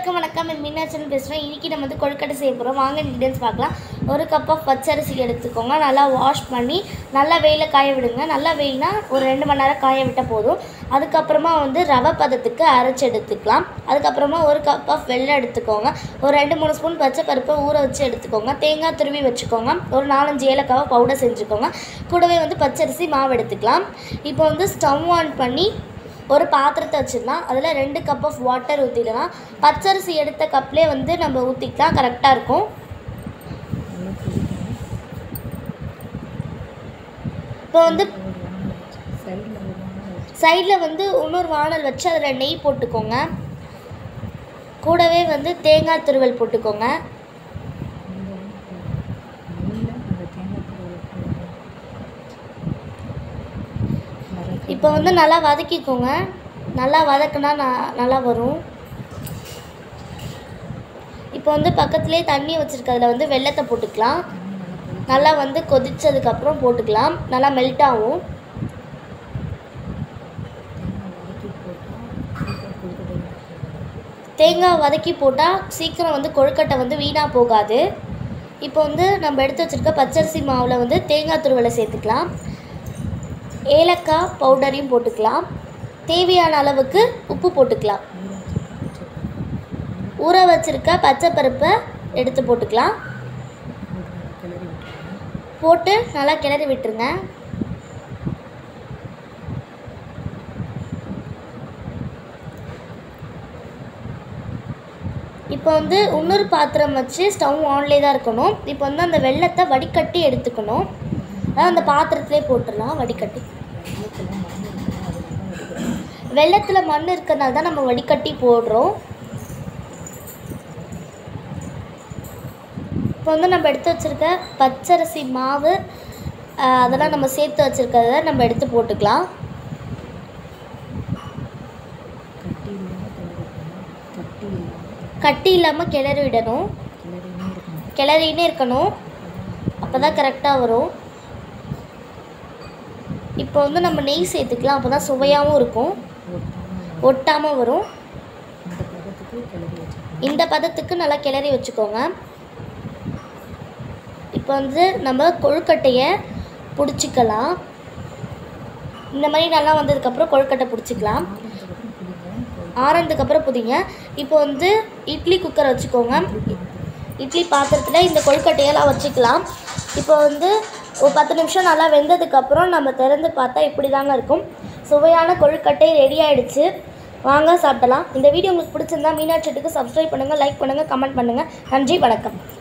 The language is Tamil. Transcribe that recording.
எல்லாருக்கும் வணக்கம் என் மீனாட்சன் பேசுகிறேன் இன்றைக்கி நம்ம வந்து கொழுக்கட்டை செய்ய போகிறோம் வாங்க இன்க்ரீடியன்ஸ் பார்க்கலாம் ஒரு கப் ஆஃப் பச்சரிசி எடுத்துக்கோங்க நல்லா வாஷ் பண்ணி நல்லா வெயிலில் காய விடுங்க நல்லா வெயில்னா ஒரு ரெண்டு மணி நேரம் காய விட்டால் போதும் அதுக்கப்புறமா வந்து ரவை பதத்துக்கு அரைச்சி எடுத்துக்கலாம் அதுக்கப்புறமா ஒரு கப் ஆஃப் வெள்ளம் எடுத்துக்கோங்க ஒரு ரெண்டு மூணு ஸ்பூன் பச்சை பருப்பை ஊற வச்சு எடுத்துக்கோங்க தேங்காய் துருவி வச்சுக்கோங்க ஒரு நாலஞ்சு ஏலக்காவை பவுடர் செஞ்சுக்கோங்க கூடவே வந்து பச்சரிசி மாவு எடுத்துக்கலாம் இப்போ வந்து ஸ்டவ் ஆன் பண்ணி ஒரு பாத்திரத்தை வச்சிடலாம் அதில் ரெண்டு கப் ஆஃப் வாட்டர் ஊற்றிடலாம் பச்சரிசி எடுத்த கப்லேயே வந்து நம்ம ஊற்றிக்கலாம் கரெக்டாக இருக்கும் இப்போ வந்து சைடில் வந்து இன்னொரு வானல் வச்சு அதில் நெய் போட்டுக்கோங்க கூடவே வந்து தேங்காய் துருவல் போட்டுக்கோங்க இப்போ வந்து நல்லா வதக்கிக்கோங்க நல்லா வதக்குனா ந- நல்லா வரும் இப்போ வந்து பக்கத்துலேயே தண்ணி வச்சுருக்கிறதுல வந்து வெள்ளத்தை போட்டுக்கலாம் நல்லா வந்து கொதிச்சதுக்கப்புறம் போட்டுக்கலாம் நல்லா மெல்ட் ஆகும் தேங்காய் வதக்கி போட்டால் சீக்கிரம் வந்து கொழுக்கட்டை வந்து வீணாக போகாது இப்போ வந்து நம்ம எடுத்து வச்சுருக்க பச்சரிசி மாவில் வந்து தேங்காய் துருவலை சேர்த்துக்கலாம் ஏலக்காய் பவுடரையும் போட்டுக்கலாம் தேவையான அளவுக்கு உப்பு போட்டுக்கலாம் ஊற வச்சிருக்க பச்சை பருப்பை எடுத்து போட்டுக்கலாம் போட்டு நல்லா கிளறி விட்டுருங்க இப்போ வந்து இன்னொரு பாத்திரம் வச்சு ஸ்டவ் ஆன்லேயே தான் இருக்கணும் இப்போ வந்து அந்த வெள்ளத்தை வடிகட்டி எடுத்துக்கணும் அதான் அந்த பாத்திரத்திலே போட்டுடலாம் வடிகட்டி வெள்ளத்தில் மண் இருக்கிறதுனால தான் நம்ம வடிகட்டி போடுறோம் இப்போ வந்து நம்ம எடுத்து வச்சுருக்க பச்சரிசி மாவு ஆஹ், அதெல்லாம் நம்ம சேர்த்து வச்சுருக்கிறத நம்ம எடுத்து போட்டுக்கலாம் கட்டி இல்லாமல் கிளறி விடணும் கிளறினே இருக்கணும் அப்போ தான் கரெக்டாக வரும் இப்போ வந்து நம்ம நெய் சேர்த்துக்கலாம் அப்போ தான் சுவையாகவும் இருக்கும் ஒட்டாமல் வரும் இந்த பதத்துக்கு நல்லா கிளறி வச்சுக்கோங்க இப்போ வந்து நம்ம கொழுக்கட்டையை பிடிச்சிக்கலாம் இந்த மாதிரி நல்லா வந்ததுக்கப்புறம் கொழுக்கட்டை பிடிச்சிக்கலாம் ஆறதுக்கப்புறம் புதிங்க இப்போ வந்து இட்லி குக்கர் வச்சுக்கோங்க இட்லி பாத்திரத்தில் இந்த கொழுக்கட்டையெல்லாம் வச்சுக்கலாம் இப்போ வந்து ஒரு பத்து நிமிஷம் நல்லா வெந்ததுக்கப்புறம் நம்ம திறந்து பார்த்தா இப்படி தாங்க இருக்கும் சுவையான கொழுக்கட்டை ரெடி ஆயிடுச்சு வாங்க சாப்பிடலாம் இந்த வீடியோ உங்களுக்கு பிடிச்சிருந்தா மீனாட்சிட்டுக்கு சப்ஸ்கிரைப் பண்ணுங்கள் லைக் பண்ணுங்கள் கமெண்ட் பண்ணுங்கள் நன்றி வணக்கம்